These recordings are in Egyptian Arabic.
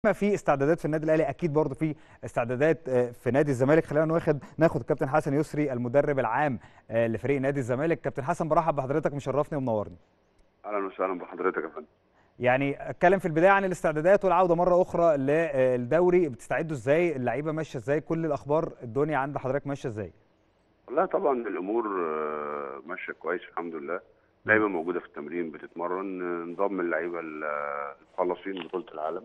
ما في استعدادات في النادي الاهلي اكيد برضه في استعدادات في نادي الزمالك خلينا ناخد ناخد الكابتن حسن يسري المدرب العام لفريق نادي الزمالك كابتن حسن برحب بحضرتك مشرفني ومنورني اهلا وسهلا بحضرتك يا فندم يعني اتكلم في البدايه عن الاستعدادات والعوده مره اخرى للدوري بتستعدوا ازاي اللعيبه ماشيه ازاي كل الاخبار الدنيا عند حضرتك ماشيه ازاي والله طبعا الامور ماشيه كويس الحمد لله لعيبه موجوده في التمرين بتتمرن انضم اللعيبه المخلصين بطوله العالم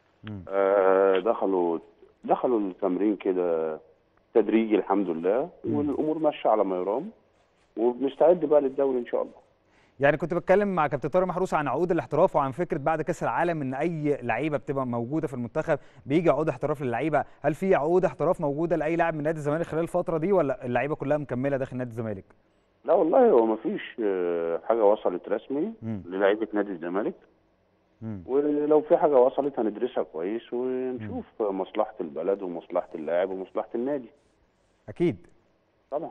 آه دخلوا دخلوا التمرين كده تدريجي الحمد لله والامور ماشيه على ما يرام وبنستعد بقى للدوري ان شاء الله يعني كنت بتكلم مع كابتن طارق محروس عن عقود الاحتراف وعن فكره بعد كاس العالم ان اي لعيبه بتبقى موجوده في المنتخب بيجي عقود احتراف للعيبه هل في عقود احتراف موجوده لاي لاعب من نادي الزمالك خلال الفتره دي ولا اللعيبه كلها مكمله داخل نادي الزمالك لا والله هو ما فيش حاجه وصلت رسمي للعيبه نادي الزمالك ولو في حاجه وصلت هندرسها كويس ونشوف مم. مصلحه البلد ومصلحه اللاعب ومصلحه النادي اكيد طبعا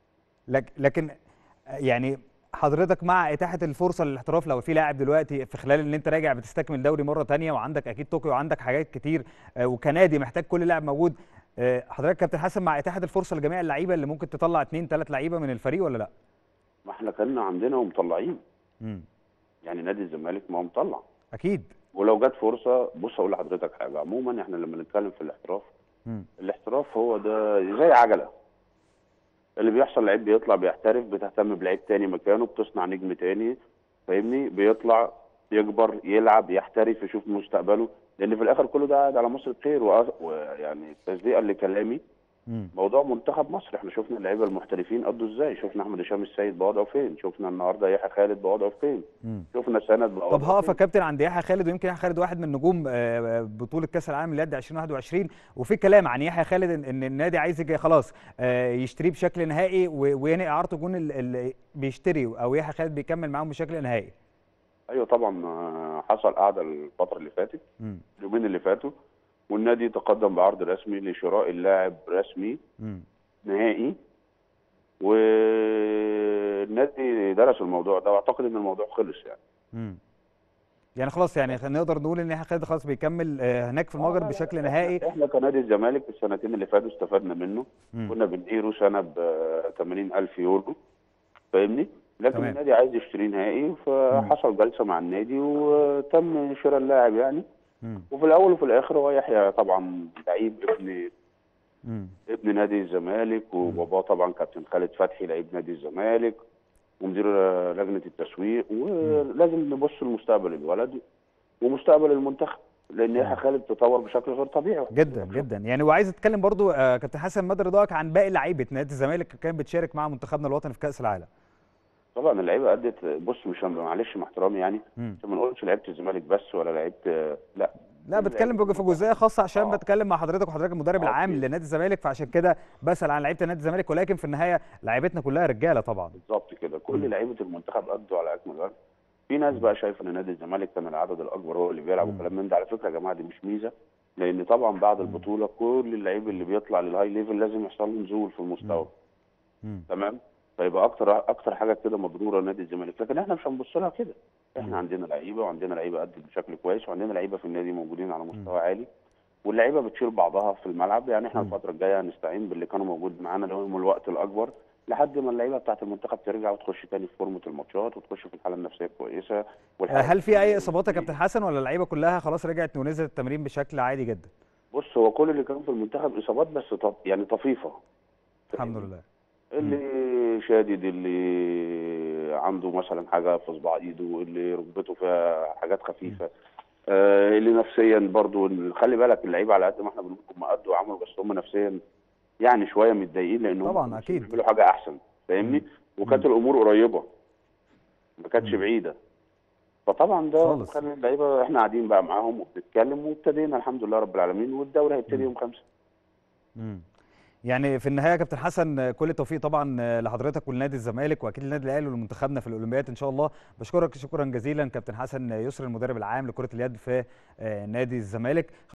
لكن يعني حضرتك مع اتاحه الفرصه للاحتراف لو في لاعب دلوقتي في خلال ان انت راجع بتستكمل الدوري مره ثانيه وعندك اكيد طوكيو وعندك حاجات كتير وكنادي محتاج كل لاعب موجود حضرتك كابتن حسن مع اتاحه الفرصه لجميع اللعيبه اللي ممكن تطلع اثنين ثلاث لعيبه من الفريق ولا لا؟ ما احنا كنا عندنا ومطلعين يعني نادي الزمالك ما هو مطلع اكيد ولو جت فرصه بص اقول لحضرتك حاجه عموما احنا لما نتكلم في الاحتراف م. الاحتراف هو ده زي عجله اللي بيحصل لعيب بيطلع بيحترف بتهتم بلعيب تاني مكانه بتصنع نجم تاني فاهمني بيطلع يكبر يلعب يحترف يشوف مستقبله لان في الاخر كله ده قاعد على مصر خير ويعني تصديقا لكلامي موضوع منتخب مصر احنا شفنا اللعيبه المحترفين قضوا ازاي شفنا احمد هشام السيد بوضعه فين شفنا النهارده يحيى خالد بوضعه فين مم. شفنا سند بوضعه طب هقف يا كابتن عند يحيى خالد ويمكن يحيى خالد واحد من نجوم بطوله كاس العالم لليد 2021 وفي كلام عن يحيى خالد ان النادي عايز يجي خلاص يشتريه بشكل نهائي وينهي اعارته جون اللي بيشتري او يحيى خالد بيكمل معاهم بشكل نهائي ايوه طبعا حصل قعده الفتره اللي فاتت اليومين اللي فاتوا والنادي تقدم بعرض رسمي لشراء اللاعب رسمي م. نهائي والنادي درس الموضوع ده واعتقد ان الموضوع خلص يعني م. يعني خلاص يعني نقدر نقول ان خالد خلاص بيكمل هناك في المجر بشكل نهائي احنا كنادي الزمالك في السنتين اللي فاتوا استفدنا منه م. كنا بنديره سنه ب 80000 يورو فاهمني لكن تمام. النادي عايز يشتريه نهائي فحصل جلسه مع النادي وتم شراء اللاعب يعني مم. وفي الاول وفي الاخر هو يحيى طبعا لعيب ابن مم. ابن نادي الزمالك وباباه طبعا كابتن خالد فتحي لعيب نادي الزمالك ومدير لجنه التسويق ولازم نبص لمستقبل الولد ومستقبل المنتخب لان يحيى خالد تطور بشكل غير طبيعي جدا جدا يعني وعايز اتكلم برضو آه كابتن حسن مدى رضاك عن باقي لعيبه نادي الزمالك اللي كانت بتشارك مع منتخبنا الوطني في كاس العالم طبعا اللعيبه ادت بص مش معلش مع احترامي يعني عشان ما نقولش لعيبه الزمالك بس ولا لعيبه لا لا بتكلم في جزئيه خاصه عشان آه. بتكلم مع حضرتك وحضرتك المدرب آه. العام لنادي الزمالك فعشان كده بسال عن لعيبه نادي الزمالك ولكن في النهايه لعيبتنا كلها رجاله طبعا بالظبط كده كل لعيبه المنتخب ادوا على اكمل وجه في ناس بقى شايفه ان نادي الزمالك كان العدد الاكبر هو اللي بيلعب وكلام من ده على فكره يا جماعه دي مش ميزه لان طبعا بعد البطوله كل اللعيب اللي بيطلع للهاي ليفل لازم يحصل له نزول في المستوى تمام فيبقى اكتر اكتر حاجه كده مضروره نادي الزمالك لكن احنا مش هنبص لها كده احنا عندنا لعيبه وعندنا لعيبه قد بشكل كويس وعندنا لعيبه في النادي موجودين على مستوى م. عالي واللعيبه بتشيل بعضها في الملعب يعني احنا الفتره الجايه هنستعين باللي كانوا موجود معانا لهم الوقت الاكبر لحد ما اللعيبه بتاعه المنتخب ترجع وتخش تاني في فورمه الماتشات وتخش في الحاله النفسيه كويسه هل في اي اصابات يا كابتن حسن ولا اللعيبه كلها خلاص رجعت ونزلت التمرين بشكل عادي جدا؟ بص هو كل اللي كان في المنتخب اصابات بس طب يعني طفيفه الحمد لله اللي شادد اللي عنده مثلا حاجه في صباع ايده اللي ركبته فيها حاجات خفيفه آه اللي نفسيا برضو خلي بالك اللعيبه على قد ما احنا بنقول هم قدوا وعملوا بس هم نفسيا يعني شويه متضايقين لان طبعا اكيد بيعملوا حاجه احسن فاهمني وكانت الامور قريبه ما كانتش بعيده فطبعا ده خلي اللعيبه احنا قاعدين بقى معاهم وبنتكلم وابتدينا الحمد لله رب العالمين والدوري هيبتدي يوم خمسه يعني في النهايه يا كابتن حسن كل التوفيق طبعا لحضرتك ولنادي الزمالك واكيد النادي الاهلي ولمنتخبنا في الاولمبياد ان شاء الله بشكرك شكرا جزيلا كابتن حسن يسري المدرب العام لكره اليد في نادي الزمالك